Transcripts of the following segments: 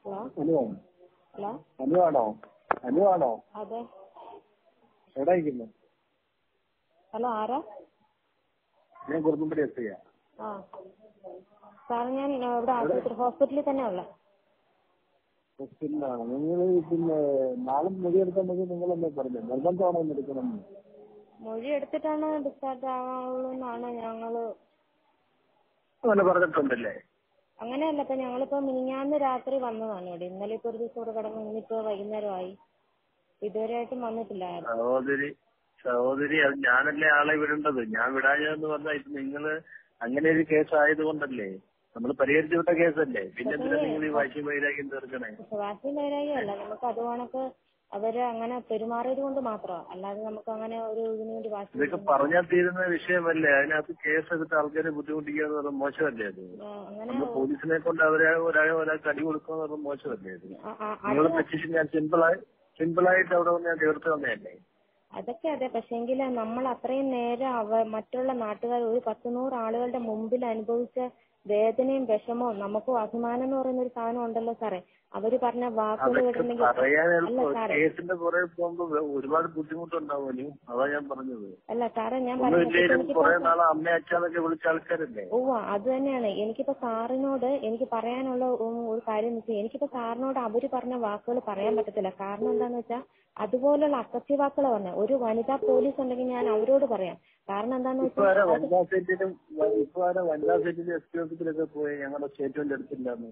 Hello Anu hello Anu ആണോ അനു ആണോ അതെ എവിടെ ഇരിക്കുന്നു ഹലോ ആരാ ഞാൻ കുറുമ്പടി എത്തിയ ആ സാറേ ഞാൻ ഇവിടെ ആശുപത്രി ഹോസ്പിറ്റലിൽ തന്നെ ഉള്ള ഹോസ്പിറ്റലാണ് നിങ്ങൾ പിന്നെ നാളെ മൊഴി എടുക്കാൻ മതി നിങ്ങളല്ലേ പറഞ്ഞു നിർബന്ധമാണോ ഒന്ന് എടുക്കണം മൊഴി എടുത്തിട്ടാണ് ഡിസ്ചാർജ് ആവുള്ളൂ എന്നാണ് ഞങ്ങള് അങ്ങനെ പറഞ്ഞിട്ടുണ്ടല്ലേ അങ്ങനെയല്ല ഇപ്പൊ ഞങ്ങളിപ്പോ മിനിഞ്ഞാന്ന് രാത്രി വന്നതാണ് ഇവിടെ ഇന്നലെ ഇപ്പൊ ഒരു ദിവസം ഇവിടെ കിടന്നു ഇന്നിപ്പോ വൈകുന്നേരമായി ഇതുവരെയായിട്ടും വന്നിട്ടില്ലായിരുന്നു സഹോദരി സഹോദരി അത് ഞാനല്ലേ ആളെ വിടേണ്ടത് ഞാൻ വിടാഞ്ഞതെന്ന് പറഞ്ഞാൽ ഇത് നിങ്ങള് അങ്ങനെ ഒരു കേസ് ആയതുകൊണ്ടല്ലേ നമ്മൾ പരിഹരിച്ചു വിട്ട കേസല്ലേ പിന്നെ എന്തിനാ നിങ്ങൾ ഈ വാശി വൈരാഗ്യം തീർക്കണേ വാശി വൈരാഗ്യമല്ല നമുക്ക് അത് കണക്ക് അവര് അങ്ങനെ പെരുമാറിയത് കൊണ്ട് മാത്രമാ അല്ലാതെ നമുക്ക് അങ്ങനെ ഒരു ഇതിനു വേണ്ടി വാശി ഇതൊക്കെ പറഞ്ഞാൽ തീരുന്ന വിഷയമല്ലേ അതിനകത്ത് കേസ് എടുത്ത് ആൾക്കാരെ ബുദ്ധിമുട്ടിക്കുക എന്ന് പറയുന്നത് മോശമല്ലേ അത് ആ, അങ്ങനെ നമ്മൾ പോലീസിനെ കൊണ്ട് അവരെ ഒരാളെ ഒരാൾക്ക് അടി കൊടുക്കുക എന്ന് പറയുന്നത് മോശമല്ലേ അത് ആ, ആ, നിങ്ങളുടെ പെറ്റീഷൻ ഞാൻ സിമ്പിളായി സിമ്പിളായിട്ട് അവിടെ വന്ന് ഞാൻ തീർത്ത് തന്നെയല്ലേ അതൊക്കെ അതെ പക്ഷെങ്കിൽ നമ്മൾ അത്രയും നേരം അവ മറ്റുള്ള നാട്ടുകാർ ഒരു പത്ത് നൂറ് ആളുകളുടെ മുമ്പിൽ അനുഭവിച്ച വേദനയും വിഷമവും നമുക്കും അഭിമാനം എന്ന് പറയുന്ന ഒരു സാധനം ഉണ്ടല്ലോ സാറേ അവര് പറഞ്ഞ വാക്കുകൾ അതൊക്കെ കേട്ടിട്ടുണ്ടെങ്കിൽ പറയാൻ അല്ല എളുപ്പം സാറേ കേസിന്റെ പുറകെ പോകുമ്പോ വേ- ഒരുപാട് ബുദ്ധിമുട്ടുണ്ടാവുമല്ലോ അതാ ഞാൻ പറഞ്ഞത് അല്ല സാറേ ഞാൻ പറഞ്ഞത് ഒന്നുമില്ലേലും എനിക്കിപ്പോ കുറെ നാളെ അമ്മ അച്ഛനൊക്കെ വിളിച്ച ആൾക്കാരല്ലേ ഓ അത് തന്നെയാണ് എനിക്കിപ്പോ സാറിനോട് എനിക്ക് പറയാനുള്ള ഉം ഒരു കാര്യം എന്ന് വെച്ചാൽ എനിക്കിപ്പോ സാറിനോട് അവര് പറഞ്ഞ വാക്കുകൾ പറയാൻ പറ്റത്തില്ല കാരണം എന്താന്ന് വെച്ചാൽ അതുപോലുള്ള അസഭ്യ വാക്കുകൾ പറഞ്ഞ ഒരു വനിതാ പോലീസ് ഉണ്ടെങ്കിൽ ഞാൻ അവരോട് പറയാം കാരണം എന്താന്ന് ഇപ്പൊ ആരാ വെച്ചാൽ വനിതാ സെറ്റിലും ഇപ്പൊ ആരാ വനിതാ സെറ്റിലും എസ് പി ഓഫീസിലൊക്കെ പോയി ഞങ്ങളുടെ സ്റ്റേറ്റ്മെന്റ് എടുത്തില്ലാന്ന്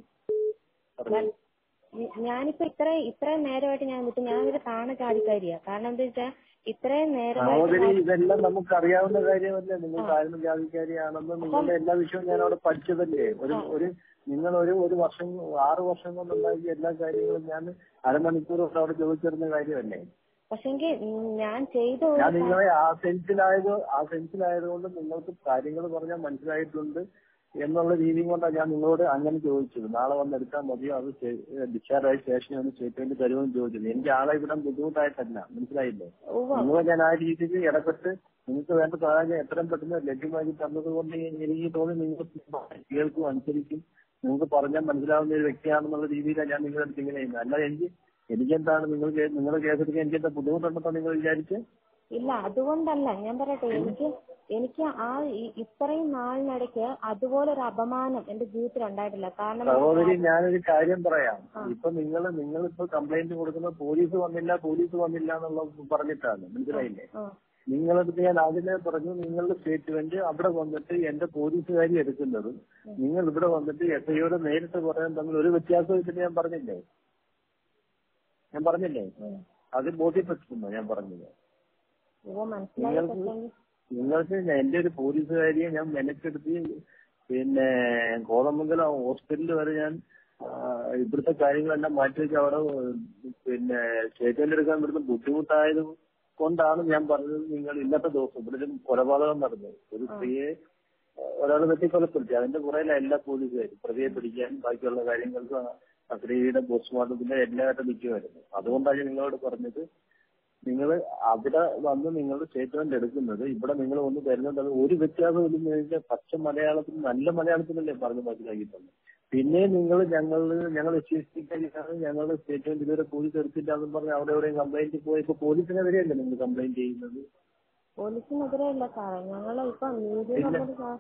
പറഞ്ഞു ഞ- ഞാനിപ്പോ ഇത്ര ഇത്രയും നേരമായിട്ട് ഞാൻ വിട്ടു ഞാനൊരു താണ ജാതിക്കാരിയാ കാരണം എന്താ വെച്ചാൽ ഇത്രയും നേരമായിട്ട് സഹോദരി ഇതെല്ലാം നമുക്ക് അറിയാവുന്ന കാര്യമല്ലേ നിങ്ങൾ താഴ്ന്ന ജാതിക്കാരിയാണെന്ന് നിങ്ങളുടെ എല്ലാ വിഷയവും ഞാൻ അവിടെ പഠിച്ചതല്ലേ ഒരു ഒരു നിങ്ങൾ ഒരു ഒരു വർഷം ആറ് വർഷം കൊണ്ടുണ്ടാക്കിയ എല്ലാ കാര്യങ്ങളും ഞാൻ അരമണിക്കൂർ കൊണ്ട് അവിടെ ചോദിച്ചിരുന്ന കാര്യമല്ലേ പക്ഷെങ്കിൽ ഞാൻ ചെയ്ത ഒരു ഞാൻ നിങ്ങളെ ആ സെൻസിലായത് ആ സെൻസിലായതുകൊണ്ട് നിങ്ങൾക്ക് കാര്യങ്ങൾ പറഞ്ഞാൽ മനസ്സിലായിട്ടുണ്ട് എന്നുള്ള രീതി കൊണ്ടാണ് ഞാൻ നിങ്ങളോട് അങ്ങനെ ചോദിച്ചത് നാളെ വന്ന് എടുക്കാൻ മതിയോ അത് ഡിസ്ചാർജ് ആയ സ്റ്റേഷനിൽ ഒന്ന് സ്റ്റേറ്റ്മെന്റ് തരുമെന്ന് ചോദിച്ചത് എനിക്ക് ആളെ വിടാൻ ബുദ്ധിമുട്ടായിട്ടല്ല മനസ്സിലായില്ലേ ഉവ്വ. നിങ്ങൾ ഞാൻ ആ രീതിയിൽ ഇടപെട്ട് നിങ്ങൾക്ക് വേണ്ട സഹായം എത്രയും പെട്ടെന്ന് ലഭ്യമാക്കി തന്നതുകൊണ്ട് എനിക്ക് തോന്നി നിങ്ങൾ കേൾക്കും അനുസരിക്കും നിങ്ങൾക്ക് പറഞ്ഞാൽ മനസ്സിലാവുന്ന ഒരു വ്യക്തിയാണെന്നുള്ള രീതിയിലാണ് ഞാൻ നിങ്ങളുടെ അടുത്ത് ഇങ്ങനെ ചെയ്യുന്നത് അല്ല എനിക്ക് എനിക്കെന്താണ് നിങ്ങൾ കേ- നിങ്ങളുടെ കേസെടുക്കാൻ എനിക്ക് എന്താ ബുദ്ധിമുട്ടുണ്ടെന്നോ നിങ്ങൾ വിചാരിച്ച് ഇല്ല അതുകൊണ്ടല്ല ഞാൻ പറയട്ടെ എനിക്ക് എനിക്ക് ആ ഈ- ഇത്രയും നാളിനിടയ്ക്ക് അതുപോലെ ഒരു അപമാനം എന്റെ ജീവിതത്തിൽ ഉണ്ടായിട്ടില്ല കാരണം സഹോദരി ഞാനൊരു കാര്യം പറയാം ഇപ്പൊ നിങ്ങൾ നിങ്ങളിപ്പോ കംപ്ലൈന്റ് കൊടുക്കുന്ന പോലീസ് വന്നില്ല പോലീസ് വന്നില്ല എന്നുള്ള പറഞ്ഞിട്ടാണ് മനസ്സിലായില്ലേ ആ, നിങ്ങളടുത്ത് ഞാൻ ആദ്യമേ പറഞ്ഞു നിങ്ങളുടെ സ്റ്റേറ്റ്മെന്റ് അവിടെ വന്നിട്ട് എന്റെ പോലീസുകാരി എടുക്കുന്നതും നിങ്ങൾ ഇവിടെ വന്നിട്ട് എസ് ഐയോട് നേരിട്ട് പറയാൻ തമ്മിൽ ഒരു വ്യത്യാസവും ഇല്ലെന്ന് ഞാൻ പറഞ്ഞില്ലേ ഞാൻ പറഞ്ഞില്ലേ അത് ബോധ്യപ്പെട്ടിട്ടുണ്ടോ ഞാൻ പറഞ്ഞത് ഓ മനസ്സിലായി നിങ്ങൾക്ക് പക്ഷെങ്കിൽ നിങ്ങൾക്ക് ഞാൻ- എന്റെ ഒരു പോലീസുകാരിയെ ഞാൻ മെനക്കെടുത്തി പിന്നെ കോതമംഗലം ഹോസ്പിറ്റലിൽ വരെ ഞാൻ ആ, ഇവിടുത്തെ കാര്യങ്ങളെല്ലാം മാറ്റി വെച്ച് അവിടെ പിന്നെ സ്റ്റേറ്റ്മെന്റ് എടുക്കാൻ ഇവിടുന്ന് ബുദ്ധിമുട്ടായത് കൊണ്ടാണ് ഞാൻ പറഞ്ഞത് നിങ്ങൾ ഇന്നത്തെ ദിവസം ഇവിടെ ഒരു കൊലപാതകം നടന്നത് ഒരു സ്ത്രീയെ ഒരാൾ വെട്ടിക്കൊലപ്പെടുത്തി അതിന്റെ പുറകില എല്ലാ പോലീസുകാരും പ്രതിയെ പിടിക്കാൻ ബാക്കിയുള്ള കാര്യങ്ങൾക്ക് ആ സ്ത്രീയുടെ പോസ്റ്റ്മോർട്ടത്തിന്റെ എല്ലാവരും നിൽക്കുമായിരുന്നു അതുകൊണ്ടാണ് ഞാൻ നിങ്ങളോട് പറഞ്ഞത് നിങ്ങൾ അവിടെ വന്ന് നിങ്ങൾ സ്റ്റേറ്റ്മെന്റ് എടുക്കുന്നത് ഇവിടെ നിങ്ങൾ ഒന്ന് തരുന്നത് അത് ഒരു വ്യത്യാസവും ഇല്ലെന്ന് വെച്ചാൽ പച്ച മലയാളത്തിൽ നല്ല മലയാളത്തിലല്ലേ പറഞ്ഞ് മനസ്സിലാക്കി തന്നെ പിന്നെ നിങ്ങൾ ഞങ്ങൾ ഞങ്ങൾ വിശ്വസിക്കാനാണ് ഞങ്ങൾ സ്റ്റേറ്റ്മെന്റ് ഇതുവരെ പോലീസ് എടുത്തില്ല എന്ന് പറഞ്ഞ് അവിടെ എവിടെയും കംപ്ലൈന്റ് പോയി ഇപ്പൊ പോലീസിനെതിരെയല്ലേ നിങ്ങൾ കംപ്ലൈന്റ് ചെയ്യുന്നത് പോലീസിനെതിരെ ഇല്ല സാറേ ഞങ്ങള് ഇപ്പൊ നീതി എന്നുള്ളൊരു സാ-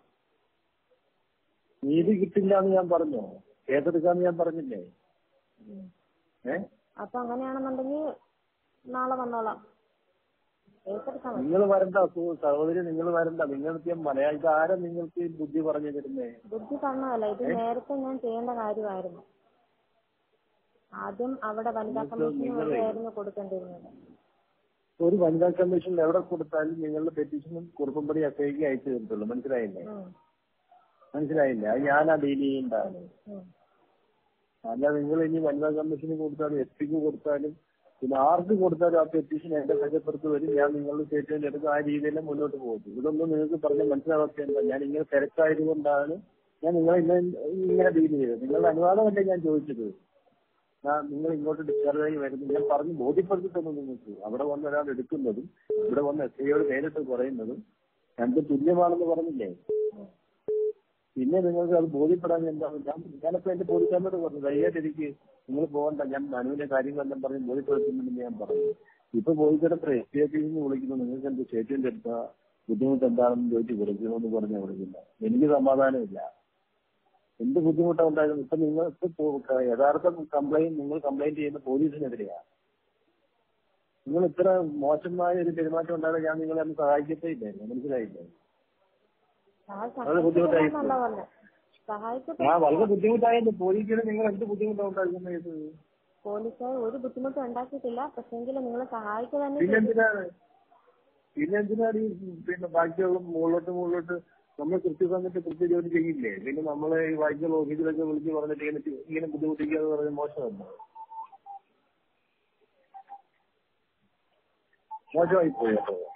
നീതി കിട്ടില്ല എന്ന് ഞാൻ പറഞ്ഞോ കേസെടുക്കാന്ന് ഞാൻ പറഞ്ഞില്ലേ ഉം. ഏ അപ്പൊ അങ്ങനെയാണെന്നുണ്ടെങ്കിൽ നാളെ വന്നോളാം കേസെടുക്കാൻ മതി. നിങ്ങൾ വരണ്ട സു- സഹോദരി നിങ്ങൾ വരണ്ട നിങ്ങൾക്ക് ഞാൻ മലയാളി ആരാ നിങ്ങൾക്ക് ഈ ബുദ്ധി പറഞ്ഞു തരുന്നേ ബുദ്ധി തന്നതല്ല ഇത് നേരത്തെ ഞാൻ ചെയ്യേണ്ട കാര്യമായിരുന്നു ആദ്യം അവിടെ വനിതാ കമ്മീഷന് വഴിയായിരുന്നു കൊടുക്കേണ്ടിരുന്നത് ഒരു വനിതാ കമ്മീഷനിൽ എവിടെ കൊടുത്താലും നിങ്ങളുടെ പെറ്റീഷനും കുറുപ്പമ്പടി അസൈക്ക് അയച്ചു തരത്തുള്ളൂ മനസ്സിലായില്ലേ ഉം. മനസ്സിലായില്ലേ അത് ഞാനാ ഡീൽ ചെയ്യേണ്ടതാണ് ഉം. അല്ല നിങ്ങൾ ഇനി വനിതാ കമ്മീഷന് കൊടുത്താലും എസ് പിക്ക് കൊടുത്താലും പിന്നെ ആർക്ക് കൊടുത്താലും ആ പെറ്റീഷൻ എന്റെ കയ്യപ്പുറത്ത് വരും ഞാൻ നിങ്ങളുടെ സ്റ്റേറ്റ്മെന്റ് എടുക്കും ആ രീതിയിലും മുന്നോട്ട് പോകും ഇതൊന്നും നിങ്ങൾക്ക് പറഞ്ഞ മനസ്സിലാവാത്ത എന്താ ഞാൻ ഇങ്ങനെ തിരക്കായതുകൊണ്ടാണ് ഞാൻ നിങ്ങളെ ഇന്ന് ഇങ്ങനെ ഡീൽ ചെയ്തത് നിങ്ങളുടെ അനുവാദമല്ലേ ഞാൻ ചോദിച്ചത് ഞാൻ നിങ്ങൾ ഇങ്ങോട്ട് ഡിസ്ചാർജ് ആയി വരുന്നത് ഞാൻ പറഞ്ഞ് ബോധ്യപ്പെടുത്തി തന്നു നിങ്ങൾക്ക് അവിടെ വന്ന് ഒരാൾ എടുക്കുന്നതും ഇവിടെ വന്ന് എസ് ഐയോട് നേരിട്ട് പറയുന്നതും രണ്ടും തുല്യമാണെന്ന് പറഞ്ഞില്ലേ പിന്നെ നിങ്ങൾക്ക് അത് ബോധ്യപ്പെടാൻ എന്താണ് ഞാൻ ഞാനപ്പോ എന്റെ പോലീസുകാരോട് പറഞ്ഞു ധൈര്യമായിട്ടിരിക്ക് നിങ്ങൾ പോകണ്ട ഞാൻ മനുവിന്റെ കാര്യങ്ങളെല്ലാം പറഞ്ഞ് ബോധ്യപ്പെടുത്തുന്നുണ്ടെന്ന് ഞാൻ പറഞ്ഞു ഇപ്പൊ പോലീസുകാരെ എസ് പി ഓഫീസിൽ നിന്ന് വിളിക്കുന്നു നിങ്ങൾക്ക് എന്ത് സ്റ്റേറ്റ്മെന്റ് എടുത്ത ബുദ്ധിമുട്ട് എന്താണെന്ന് ചോദിച്ച് വിളിക്കണമെന്ന് പറഞ്ഞാൽ വിളിക്കില്ല എനിക്ക് സമാധാനമില്ല എന്ത് ബുദ്ധിമുട്ടാണ് ഉണ്ടായിരുന്നു ഇപ്പൊ നിങ്ങൾ ഇപ്പൊ യഥാർത്ഥ കംപ്ലൈന്റ് നിങ്ങൾ കംപ്ലൈന്റ് ചെയ്യുന്ന പോലീസിനെതിരെയാ നിങ്ങൾ ഇത്ര മോശമായ ഒരു പെരുമാറ്റം ഉണ്ടായാലും ഞാൻ നിങ്ങളെ ഒന്ന് സഹായിക്കത്തേ ഇല്ലായിരുന്നു മനസ്സിലായില്ലേ സാർ വളരെ ബുദ്ധിമുട്ടായി സഹായിച്ചിട്ടില്ലെന്നല്ല പറഞ്ഞത് സഹായിച്ചിട്ട് ആ വളരെ ബുദ്ധിമുട്ടായിരുന്നു പോലീസിന് നിങ്ങൾ എന്ത് ബുദ്ധിമുട്ടാണ് ഉണ്ടാക്കുന്നത് പോലീസ് ഒരു ബുദ്ധിമുട്ടും ഉണ്ടാക്കിയിട്ടില്ല പക്ഷെങ്കിൽ നിങ്ങൾ സഹായിക്കുക തന്നെ പിന്നെ ചെയ്തു. എന്തിനാണ് പിന്നെ എന്തിനാണ് ഈ പിന്നെ ബാക്കിയുള്ള മുകളിലോട്ട് മുകളിലോട്ട് നമ്മൾ കൃത്യസമയത്ത് കൃത്യ ജോലി ചെയ്യില്ലേ പിന്നെ നമ്മളെ ഈ ബാക്കിയുള്ള ഓഫീസിലൊക്കെ വിളിച്ച് പറഞ്ഞിട്ട് ഇങ്ങനെ ചെ- ഇങ്ങനെ ബുദ്ധിമുട്ടിക്കുക എന്ന് പറയുന്നത് മോശമല്ല മോശമായി പോയി കേട്ടോ